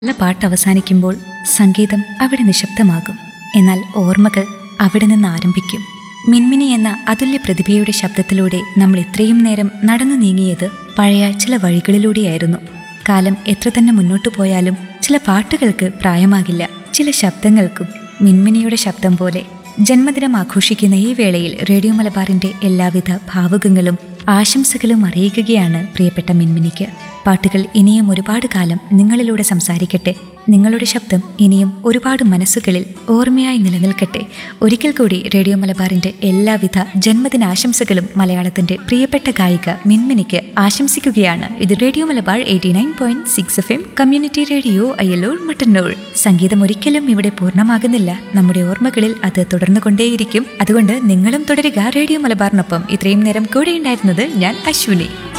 നല്ല പാട്ട് അവസാനിക്കുമ്പോൾ സംഗീതം അവിടെ നിശബ്ദമാകും എന്നാൽ ഓർമ്മകൾ അവിടെ നിന്ന് ആരംഭിക്കും മിൻമിനി എന്ന അതുല്യ പ്രതിഭയുടെ ശബ്ദത്തിലൂടെ നമ്മൾ ഇത്രയും നേരം നടന്നു നീങ്ങിയത് പഴയ ചില വഴികളിലൂടെയായിരുന്നു കാലം എത്ര തന്നെ മുന്നോട്ടു പോയാലും ചില പാട്ടുകൾക്ക് പ്രായമാകില്ല ചില ശബ്ദങ്ങൾക്കും മിൻമിനിയുടെ ശബ്ദം പോലെ ജന്മദിനം ആഘോഷിക്കുന്ന ഈ വേളയിൽ റേഡിയോ മലബാറിന്റെ എല്ലാവിധ ഭാവുകങ്ങളും ആശംസകളും അറിയിക്കുകയാണ് പ്രിയപ്പെട്ട മിൻമിനിക്ക് പാട്ടുകൾ ഇനിയും ഒരുപാട് കാലം നിങ്ങളിലൂടെ സംസാരിക്കട്ടെ നിങ്ങളുടെ ശബ്ദം ഇനിയും ഒരുപാട് മനസ്സുകളിൽ ഓർമ്മയായി നിലനിൽക്കട്ടെ ഒരിക്കൽ കൂടി റേഡിയോ മലബാറിന്റെ എല്ലാവിധ ജന്മദിനാശംസകളും മലയാളത്തിന്റെ പ്രിയപ്പെട്ട ഗായിക മിൻമിനിക്ക് ആശംസിക്കുകയാണ് ഇത് radio Malabar eighty nine point six F M community radio Ayyalur Mattannur സംഗീതം ഒരിക്കലും ഇവിടെ പൂർണ്ണമാകുന്നില്ല നമ്മുടെ ഓർമ്മകളിൽ അത് തുടർന്നുകൊണ്ടേയിരിക്കും അതുകൊണ്ട് നിങ്ങളും തുടരുക റേഡിയോ മലബാറിനൊപ്പം ഇത്രയും നേരം കൂടെ ഉണ്ടായിരുന്നത് ഞാൻ അശ്വിനി